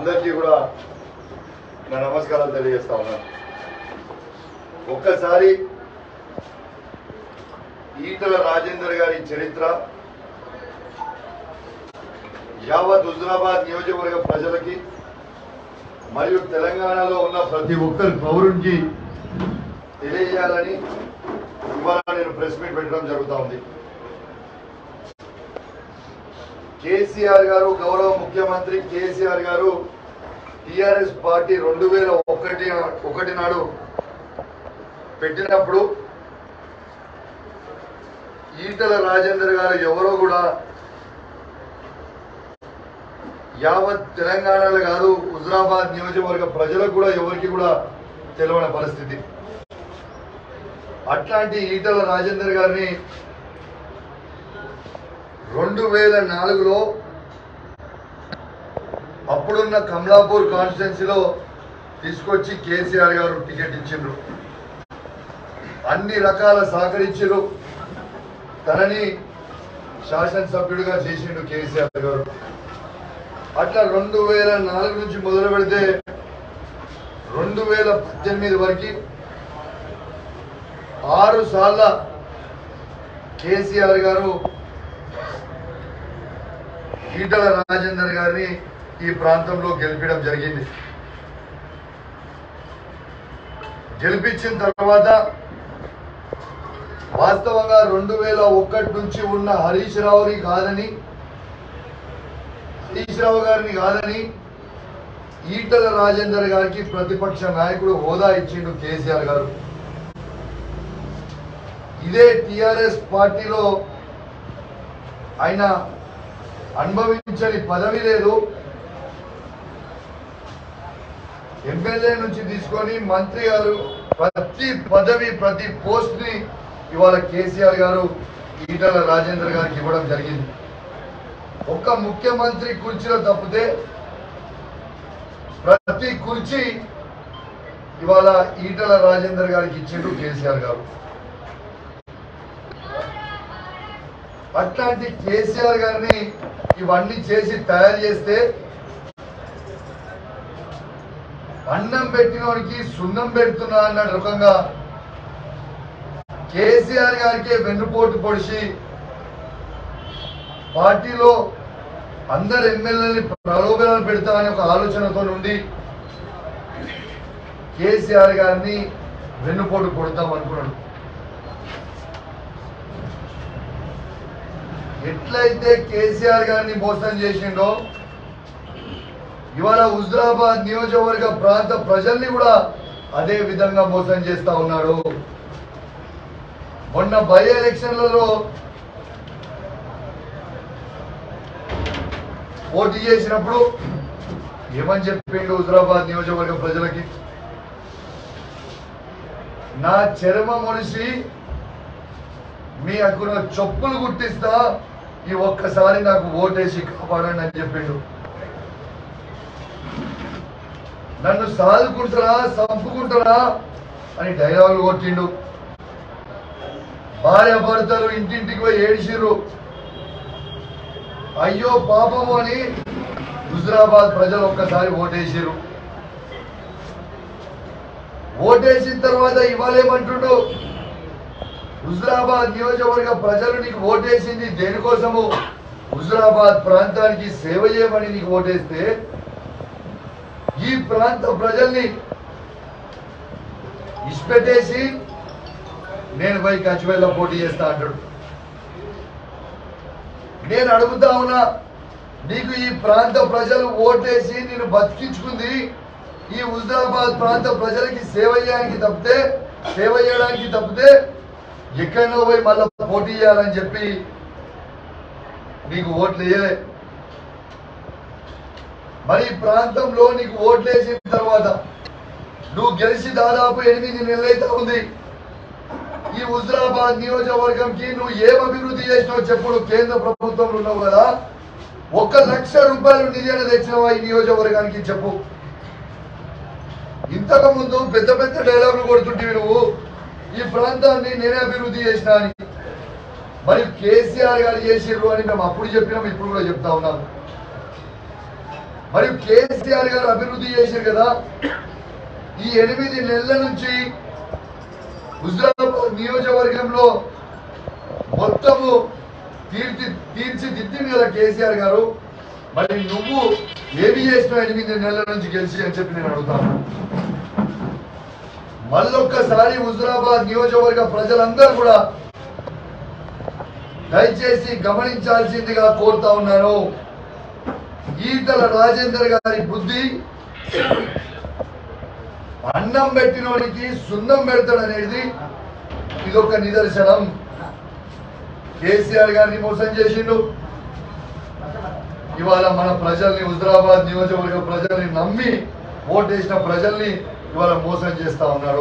అందరికీ కూడా నా నమస్కారాలు తెలియజేస్తా ఉన్నాను ఒక్కసారి ఈటల రాజేందర్ గారి చరిత్ర యావత్ హుజరాబాద్ నియోజకవర్గ ప్రజలకి మరియు తెలంగాణలో ఉన్న ప్రతి ఒక్కరి పౌరునికి తెలియజేయాలని ఇవాళ నేను ప్రెస్ మీట్ పెట్టడం జరుగుతూ ఉంది కేసీఆర్ గారు గౌరవ ముఖ్యమంత్రి కేసీఆర్ గారు టిఆర్ఎస్ పార్టీ రెండు వేల ఒకటి ఒకటి నాడు పెట్టినప్పుడు ఈటల రాజేందర్ గారు ఎవరో కూడా యావత్ తెలంగాణలో కాదు హుజరాబాద్ నియోజకవర్గ ప్రజలకు కూడా ఎవరికి కూడా తెలియని పరిస్థితి అట్లాంటి ఈటల రాజేందర్ గారిని రెండు వేల నాలుగులో అప్పుడున్న కమలాపూర్ కాన్స్టిట్యున్సీలో తీసుకొచ్చి కేసీఆర్ గారు టికెట్ ఇచ్చిండ్రు అన్ని రకాల సహకరించారు తనని శాసనసభ్యుడిగా చేసిండు కేసీఆర్ గారు అట్లా రెండు వేల నాలుగు నుంచి మొదలు పెడితే రెండు వేల పద్దెనిమిది వరకు ఆరు సార్ల కేసీఆర్ గారు ఈటల రాజేందర్ గారిని ఈ ప్రాంతంలో గెలిపించడం జరిగింది గెలిపించిన తర్వాత వాస్తవంగా రెండు వేల ఒకటి నుంచి ఉన్న హరీష్ రావుని కాదని హరీష్ రావు గారిని కాదని ఈటల రాజేందర్ గారికి ప్రతిపక్ష నాయకుడు హోదా ఇచ్చిండు కేసీఆర్ గారు ఇదే టిఆర్ఎస్ పార్టీలో ఆయన అనుభవించని పదవి లేదు ఎమ్మెల్యే నుంచి తీసుకొని మంత్రి గారు ప్రతి పదవి ప్రతి పోస్ట్ ని ఇవాళ కేసీఆర్ గారు ఈటల రాజేందర్ గారికి ఇవ్వడం జరిగింది ఒక్క ముఖ్యమంత్రి కుర్చీలో తప్పితే ప్రతి కుర్చీ ఇవాళ ఈటల రాజేందర్ గారికి ఇచ్చిండు కేసీఆర్ గారు అట్లాంటి కేసీఆర్ గారిని ఇవన్నీ చేసి తయారు చేస్తే అన్నం పెట్టినోడికి సున్నం పెడుతున్నా అన్న రకంగా కేసీఆర్ గారికి వెన్నుపోటు పొడిచి పార్టీలో అందరు ఎమ్మెల్యేని ప్రలోభాలు పెడతా అనే ఒక ఆలోచనతో నుండి కేసీఆర్ గారిని వెన్నుపోటు కొడతాం అనుకున్నాడు ఎట్లయితే కేసీఆర్ గారిని మోసం చేసిండో ఇవాళ హుజరాబాద్ నియోజకవర్గ ప్రాంత ప్రజల్ని కూడా అదే విధంగా మోసం చేస్తా ఉన్నాడు మొన్న బై ఎలక్షన్లలో పోటీ చేసినప్పుడు ఏమని చెప్పిండు హుజరాబాద్ నియోజకవర్గ ప్రజలకి నా చర్మం ఒలిసి మీ అక్కున చొప్పులు గుట్టిస్తా ఈ ఒక్కసారి నాకు ఓటేసి కాపాడండి అని చెప్పిండు నన్ను సాదుకుంటారా చంపుకుంటారా అని డైలాగులు కొట్టిండు భార్య భర్తలు ఇంటింటికి పోయి ఏడిసిర్రు అయ్యో పాపము అని హుజరాబాద్ ప్రజలు ఒక్కసారి ఓటేసిర్రు ఓటేసిన తర్వాత ఇవ్వలేమంటుండు హుజరాబాద్ నియోజకవర్గ ప్రజలు నీకు ఓటేసింది దేనికోసము హుజరాబాద్ ప్రాంతానికి సేవ చేయమని నీకు ఓటేస్తే ఈ ప్రాంత ప్రజల్ని ఇష్టపెట్టేసి నేను పోయి కచ్చివెళ్ళ పోటీ చేస్తా అంటాడు నేను అడుగుతా ఉన్నా నీకు ఈ ప్రాంత ప్రజలు ఓటేసి నేను బతికించుకుంది ఈ హుజరాబాద్ ప్రాంత ప్రజలకి సేవ చేయడానికి తప్పితే సేవ చేయడానికి తప్పితే ఎక్కడో పోయి మళ్ళీ పోటీ చేయాలని చెప్పి నీకు ఓట్లు వేయలే మరి ఈ ప్రాంతంలో నీకు ఓట్లు వేసిన తర్వాత నువ్వు గెలిచి దాదాపు ఎనిమిది నెలలైతే ఉంది ఈ హుజరాబాద్ నియోజకవర్గంకి నువ్వు ఏం అభివృద్ధి చేసినావు చెప్పు నువ్వు కేంద్ర ప్రభుత్వంలో ఉన్నావు కదా ఒక్క లక్ష రూపాయలు నిధులు తెచ్చినావా ఈ నియోజకవర్గానికి చెప్పు ఇంతకు ముందు పెద్ద పెద్ద డైలాగులు కొడుతుంటివి నువ్వు ఈ ప్రాంతాన్ని నేనే అభివృద్ధి చేసినా అని మరి కేసీఆర్ గారు చేసిర్రు అని మేము అప్పుడు చెప్పినాం ఇప్పుడు కూడా చెప్తా ఉన్నాం మరియు కేసీఆర్ గారు అభివృద్ధి చేశారు కదా ఈ ఎనిమిది నెలల నుంచి హుజరాబాద్ నియోజకవర్గంలో మొత్తము తీర్చి తీర్చిదిద్దింది కదా కేసీఆర్ గారు మరి నువ్వు ఏమి చేసినావు ఎనిమిది నెలల నుంచి గెలిచి అని చెప్పి నేను అడుగుతాను మళ్ళొక్కసారి హుజరాబాద్ నియోజకవర్గ ప్రజలందరూ కూడా దయచేసి గమనించాల్సిందిగా కోరుతా ఉన్నాను ఈటల రాజేందర్ గారి బుద్ధి అన్నం పెట్టినోనికి సున్నం పెడతాడనేది ఇదొక నిదర్శనం కేసీఆర్ గారిని మోసం చేసిండు ఇవాళ మన ప్రజల్ని హుజరాబాద్ నియోజకవర్గ ప్రజల్ని నమ్మి ఓటేసిన ప్రజల్ని ఇవాళ మోసం చేస్తా ఉన్నాడు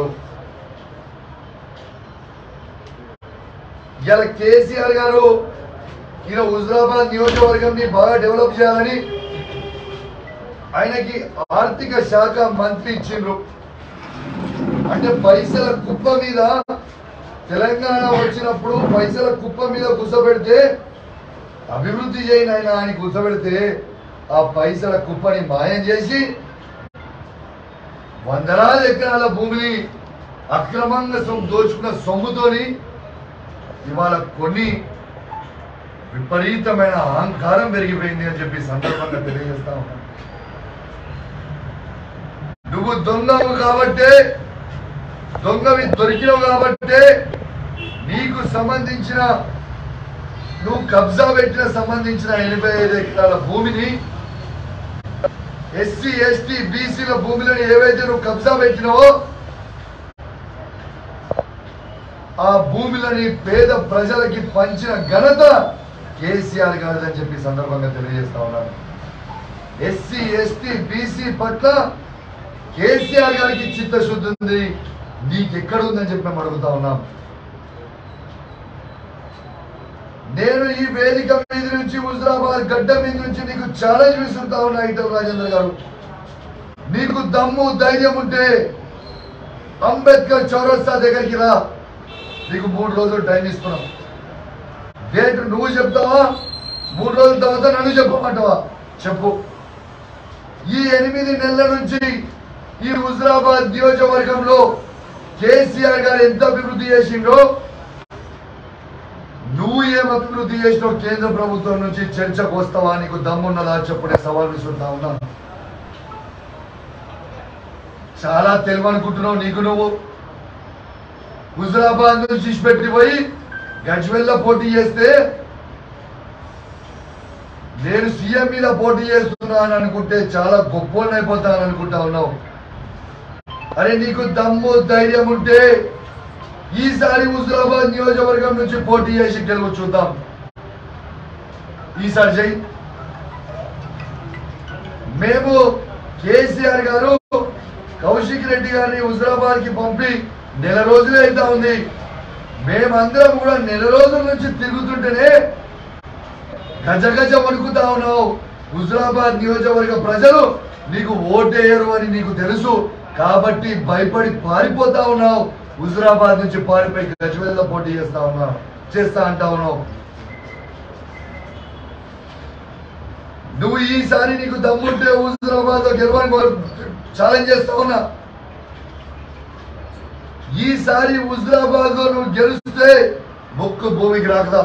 ఇలా కేసీఆర్ గారు ఈయన హుజరాబాద్ నియోజకవర్గంని బాగా డెవలప్ చేయాలని ఆయనకి ఆర్థిక శాఖ మంత్రి ఇచ్చిండ్రు అంటే పైసల కుప్ప మీద తెలంగాణ వచ్చినప్పుడు పైసల కుప్ప మీద కూర్చోబెడితే అభివృద్ధి చేయని ఆయన ఆయన కూర్చోబెడితే ఆ పైసల కుప్పని మాయం చేసి వందలాది ఎకరాల భూమిని అక్రమంగా సొమ్ము దోచుకున్న సొమ్ముతోని ఇవాళ కొన్ని విపరీతమైన అహంకారం పెరిగిపోయింది అని చెప్పి ఈ సందర్భంగా తెలియజేస్తా ఉన్నాను నువ్వు దొంగవు కాబట్టే దొంగవి దొరికినవు కాబట్టే నీకు సంబంధించిన నువ్వు కబ్జా పెట్టిన సంబంధించిన ఎనభై ఐదు ఎకరాల భూమిని ఎస్సీ ఎస్టీ బీసీల భూములను ఏవైతే నువ్వు కబ్జా పెట్టినావో ఆ భూములని పేద ప్రజలకి పంచిన ఘనత కేసీఆర్ గారిదని చెప్పి ఈ సందర్భంగా తెలియజేస్తా ఉన్నాను ఎస్సీ ఎస్టీ బీసీ పట్ల కేసీఆర్ గారికి చిత్తశుద్ధి ఉంది నీకెక్కడ ఉందని చెప్పి మేము అడుగుతా ఉన్నాం నేను ఈ వేదిక మీద నుంచి హుజరాబాద్ గడ్డ మీద నుంచి నీకు ఛాలెంజ్ విసురుతా ఉన్నా ఈటల రాజేంద్ర గారు నీకు దమ్ము ధైర్యం ఉంటే అంబేద్కర్ చౌరస్తా దగ్గరికి రా నీకు మూడు రోజులు టైం ఇస్తున్నాం డేట్ నువ్వు చెప్తావా మూడు రోజుల తర్వాత నన్ను చెప్పమంటావా చెప్పు ఈ ఎనిమిది నెలల నుంచి ఈ హుజరాబాద్ నియోజకవర్గంలో కేసీఆర్ గారు ఎంత అభివృద్ధి చేసిండో నువ్వు ఏం అభివృద్ధి చేసినావు కేంద్ర ప్రభుత్వం నుంచి చర్చకు వస్తావా నీకు దమ్మున్నదా చెప్పు నేను సవాల్ విసురుతా ఉన్నాను చాలా తెలివి అనుకుంటున్నావు నీకు నువ్వు హుజరాబాద్ నుంచి ఇచ్చిపెట్టి పోయి గజ్వెల్లో పోటీ చేస్తే నేను సీఎం మీద పోటీ చేస్తున్నాను అనుకుంటే చాలా గొప్ప అయిపోతాను అనుకుంటా ఉన్నావు అరే నీకు దమ్ము ధైర్యం ఉంటే ఈసారి హుజరాబాద్ నియోజకవర్గం నుంచి పోటీ చేసి గెలుపు చూద్దాం ఈసారి జై మేము కేసీఆర్ గారు కౌశిక్ రెడ్డి గారిని హుజరాబాద్ కి పంపి నెల రోజులే అయితే ఉంది మేమందరం కూడా నెల రోజుల నుంచి తిరుగుతుంటేనే గజ గజ వణుకుతా ఉన్నావు హుజరాబాద్ నియోజకవర్గ ప్రజలు నీకు ఓటేయరు అని నీకు తెలుసు కాబట్టి భయపడి పారిపోతా ఉన్నావు హుజరాబాద్ నుంచి పారిపోయి గజవెల్లో పోటీ చేస్తా ఉన్నావు చేస్తా అంటా ఉన్నావు నువ్వు ఈసారి నీకు దమ్ముంటే హుజరాబాద్ లో గెలవని ఛాలెంజ్ చేస్తా ఉన్నా ఈసారి హుజరాబాద్ లో నువ్వు గెలిస్తే ముక్కు భూమికి రాకదా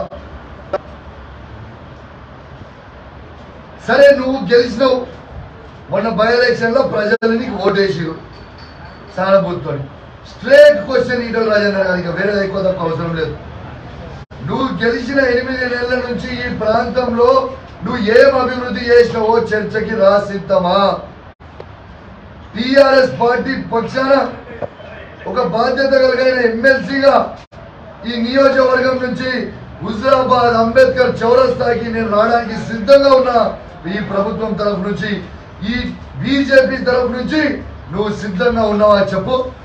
సరే నువ్వు గెలిచినావు మొన్న బై ఎలక్షన్ లో ప్రజలు నీకు ఓటేసిరు సానుభూతితో స్ట్రేట్ క్వశ్చన్ ఈటల రాజేంద్ర గారికి వేరే ఎక్కువ తక్కువ అవసరం లేదు నువ్వు గెలిచిన ఎనిమిది నెలల నుంచి ఈ ప్రాంతంలో నువ్వు ఏం అభివృద్ధి చేసినావో చర్చకి రాసిద్దామా టిఆర్ఎస్ పార్టీ పక్షాన ఒక బాధ్యత కలిగిన ఎమ్మెల్సీగా ఈ నియోజకవర్గం నుంచి హుజరాబాద్ అంబేద్కర్ చౌరస్తాకి నేను రావడానికి సిద్ధంగా ఉన్నా ఈ ప్రభుత్వం తరఫు నుంచి ఈ బీజేపీ తరఫు నుంచి నువ్వు సిద్ధంగా ఉన్నావా చెప్పు